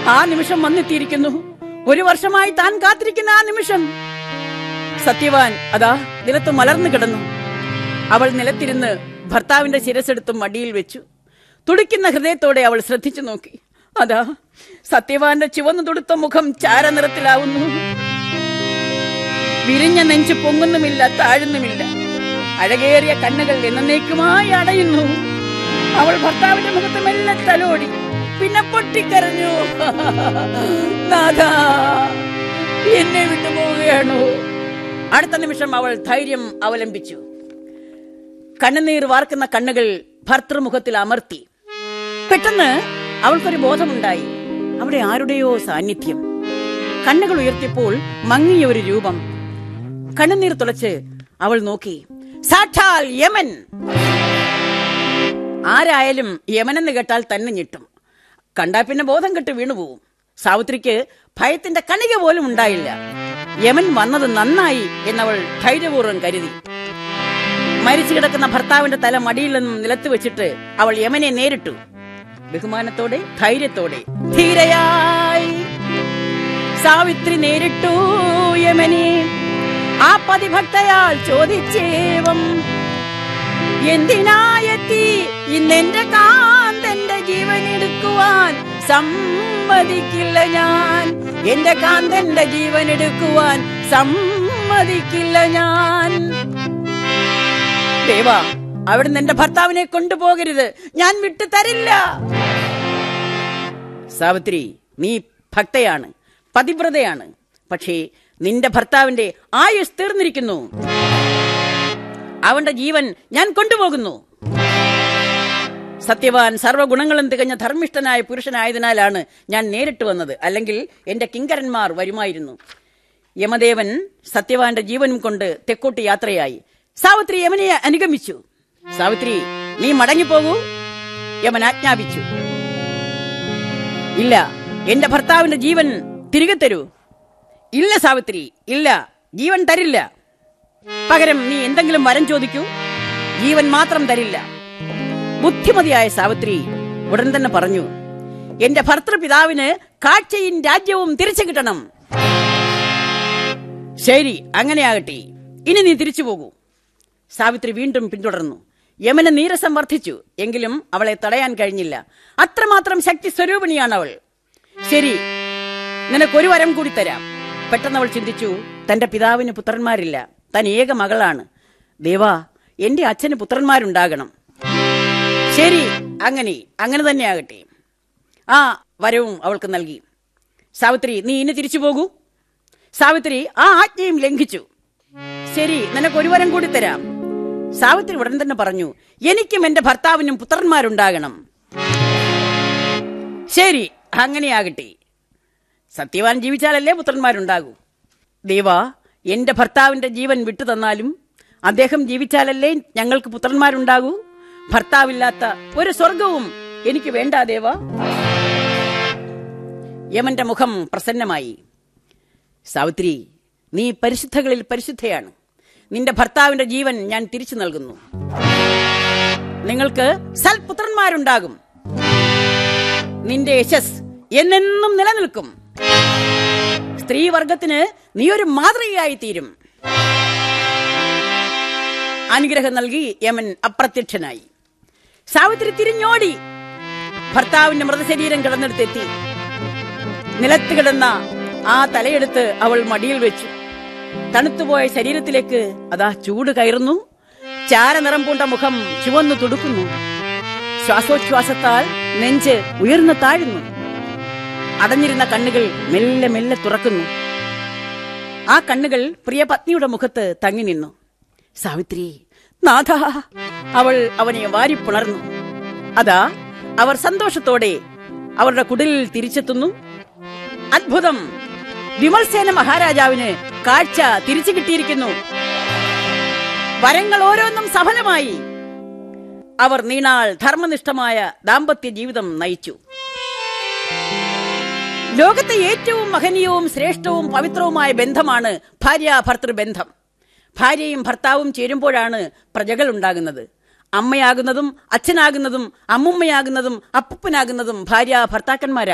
ആ നിമിഷം വന്നെത്തിയിരിക്കുന്നു ഒരു വർഷമായി താൻ കാത്തിരിക്കുന്ന ആ നിമിഷം സത്യവാൻ അതാ നിലത്ത് മലർന്നു കിടന്നു അവൾ നിലത്തിരുന്ന് ഭർത്താവിന്റെ ശിരസെടുത്ത് മടിയിൽ വെച്ചു തുടിക്കുന്ന ഹൃദയത്തോടെ അവൾ ശ്രദ്ധിച്ചു നോക്കി അതാ സത്യവാന്റെ ചുവന്നു തുടുത്ത മുഖം ചാരനിറത്തിലാവുന്നു വിരിഞ്ഞ നെഞ്ച് പൊങ്ങുന്നുമില്ല താഴുന്നുമില്ല അഴകേറിയ കണ്ണുകൾ എന്നേക്കുമായി അടയുന്നു അവൾ ഭർത്താവിന്റെ മുഖത്ത് മെല്ലെ തലോടി പിന്നെ പൊട്ടിക്കരഞ്ഞു നാഥാ എന്നെ വിട്ടുപോവുകയാണോ അടുത്ത നിമിഷം അവൾ ധൈര്യം അവലംബിച്ചു കണ്ണുനീർ വാർക്കുന്ന കണ്ണുകൾ ഭർത്തൃമുഖത്തിൽ അമർത്തി പെട്ടെന്ന് അവൾക്കൊരു ബോധമുണ്ടായി അവിടെ ആരുടെയോ സാന്നിധ്യം കണ്ണുകൾ ഉയർത്തിയപ്പോൾ മങ്ങിയ ഒരു രൂപം കണ്ണുനീർ തുളച്ച് അവൾ നോക്കി സാക്ഷാൽ യമൻ ആരായാലും യമനെന്ന് കേട്ടാൽ തന്നെ ഞെട്ടും കണ്ടാ പിന്നെ ബോധം കെട്ട് വീണുപോകും സാവിത്രിക്ക് ഭയത്തിന്റെ കണിക പോലും ഉണ്ടായില്ല യമൻ വന്നത് നന്നായി എന്നവൾ ധൈര്യപൂർവ്വം കരുതി മരിച്ചു കിടക്കുന്ന ഭർത്താവിന്റെ തല മടിയിൽ നിന്നും നിലത്ത് വെച്ചിട്ട് അവൾ യമനെ നേരിട്ടു ബഹുമാനത്തോടെ ധൈര്യത്തോടെ ധീരയായി സാവിത്രി നേരിട്ടു യമനെ ആ പതിഭക്തയാൾ ചോദിച്ചേവം എന്തിനായെത്തി ഇന്നെന്റെ കാന്തന്റെ ജീവൻ എടുക്കുവാൻ സമ്മതിക്കില്ല ഞാൻ എന്റെ കാന്തന്റെ ജീവൻ എടുക്കുവാൻ സമ്മതിക്കില്ല ഞാൻ ദേവാ അവിടുന്ന് എന്റെ ഭർത്താവിനെ കൊണ്ടുപോകരുത് ഞാൻ വിട്ടു തരില്ല സാവിത്രി നീ ഭക്തയാണ് പതിവ്രതയാണ് പക്ഷേ നിന്റെ ഭർത്താവിന്റെ ആയുസ് തീർന്നിരിക്കുന്നു അവന്റെ ജീവൻ ഞാൻ കൊണ്ടുപോകുന്നു സത്യവാൻ സർവ്വഗുണങ്ങളും തികഞ്ഞ ധർമ്മിഷ്ഠനായ പുരുഷനായതിനാലാണ് ഞാൻ നേരിട്ട് വന്നത് അല്ലെങ്കിൽ എന്റെ കിങ്കരന്മാർ വരുമായിരുന്നു യമദേവൻ സത്യവാന്റെ ജീവനും കൊണ്ട് തെക്കോട്ട് യാത്രയായി സാവിത്രി യമനെ അനുഗമിച്ചു സാവിത്രി നീ മടങ്ങിപ്പോകൂ യമൻ ആജ്ഞാപിച്ചു ഇല്ല എന്റെ ഭർത്താവിന്റെ ജീവൻ തിരികെ തരൂ ഇല്ല സാവിത്രി ഇല്ല ജീവൻ തരില്ല പകരം നീ എന്തെങ്കിലും വരം ചോദിക്കൂ ജീവൻ മാത്രം തരില്ല ബുദ്ധിമതിയായ സാവിത്രി ഉടൻ തന്നെ പറഞ്ഞു എന്റെ ഭർത്തൃപിതാവിന് കാഴ്ചയും രാജ്യവും തിരിച്ചു കിട്ടണം ശരി അങ്ങനെയാകട്ടെ ഇനി നീ തിരിച്ചു പോകൂ സാവിത്രി വീണ്ടും പിന്തുടർന്നു യമന് നീരസം വർദ്ധിച്ചു എങ്കിലും അവളെ തടയാൻ കഴിഞ്ഞില്ല അത്രമാത്രം ശക്തി സ്വരൂപിണിയാണ് അവൾ ശരി നിനക്കൊരു വരം കൂടി തരാം പെട്ടെന്ന് അവൾ ചിന്തിച്ചു തന്റെ പിതാവിന് പുത്രന്മാരില്ല താൻ ഏക മകളാണ് ദേവാ എന്റെ അച്ഛന് പുത്രന്മാരുണ്ടാകണം ശരി അങ്ങനെ അങ്ങനെ തന്നെ ആകട്ടെ ആ വരവും അവൾക്ക് നൽകി സാവിത്രി നീ ഇനി തിരിച്ചു പോകൂ സാവിത്രി ആ ആജ്ഞയും ലംഘിച്ചു ശരി നിനക്ക് ഒരു വരം കൂടി തരാം സാവിത്രി ഉടൻ തന്നെ പറഞ്ഞു എനിക്കും എന്റെ ഭർത്താവിനും പുത്രന്മാരുണ്ടാകണം ശരി അങ്ങനെയാകട്ടെ സത്യവാൻ ജീവിച്ചാലല്ലേ പുത്രന്മാരുണ്ടാകൂ ദേവാ എന്റെ ഭർത്താവിന്റെ ജീവൻ വിട്ടു തന്നാലും അദ്ദേഹം ജീവിച്ചാലല്ലേ ഞങ്ങൾക്ക് പുത്രന്മാരുണ്ടാകൂ ഭർത്താവില്ലാത്ത ഒരു സ്വർഗവും എനിക്ക് വേണ്ട ദേവ യമന്റെ മുഖം പ്രസന്നമായി സാവിത്രി നീ പരിശുദ്ധകളിൽ പരിശുദ്ധയാണ് നിന്റെ ഭർത്താവിന്റെ ജീവൻ ഞാൻ തിരിച്ചു നൽകുന്നു നിങ്ങൾക്ക് സൽപുത്രന്മാരുണ്ടാകും നിന്റെ യശസ് എന്നെന്നും നിലനിൽക്കും സ്ത്രീവർഗത്തിന് നീ ഒരു മാതൃകയായി തീരും അനുഗ്രഹം നൽകി യമൻ അപ്രത്യക്ഷനായി സാവിത്രി തിരിഞ്ഞോടി ഭർത്താവിന്റെ മൃതശരീരം കിടന്നെടുത്തെത്തി നിലത്ത് കിടന്ന ആ തലയെടുത്ത് അവൾ മടിയിൽ വെച്ചു തണുത്തുപോയ ശരീരത്തിലേക്ക് അതാ ചൂട് കയറുന്നു ചാരനിറം പൂണ്ട മുഖം ചുവന്നു തുടുക്കുന്നു ശ്വാസോച്ഛ്വാസത്താൽ നെഞ്ച് ഉയർന്നു താഴുന്നു അടഞ്ഞിരുന്ന കണ്ണുകൾ മെല്ലെ മെല്ലെ തുറക്കുന്നു ആ കണ്ണുകൾ പ്രിയ പത്നിയുടെ മുഖത്ത് തങ്ങി നിന്നു സാവിത്രി നാഥ അവൾ അവനെ വാരിപ്പുണർന്നു അതാ അവർ സന്തോഷത്തോടെ അവരുടെ കുടിലിൽ തിരിച്ചെത്തുന്നു അത്ഭുതം വിമൽസേന മഹാരാജാവിന് കാഴ്ച തിരിച്ചു കിട്ടിയിരിക്കുന്നു വരങ്ങൾ ഓരോന്നും സഫലമായി അവർ നീണാൾ ധർമ്മനിഷ്ഠമായ ദാമ്പത്യ ജീവിതം നയിച്ചു ലോകത്തെ ഏറ്റവും മഹനീയവും ശ്രേഷ്ഠവും പവിത്രവുമായ ബന്ധമാണ് ഭാര്യ ഭർത്തൃബന്ധം ഭാര്യയും ഭർത്താവും ചേരുമ്പോഴാണ് പ്രജകൾ ഉണ്ടാകുന്നത് അമ്മയാകുന്നതും അച്ഛനാകുന്നതും അമ്മുമ്മയാകുന്നതും അപ്പൂപ്പനാകുന്നതും ഭാര്യ ഭർത്താക്കന്മാരാണ്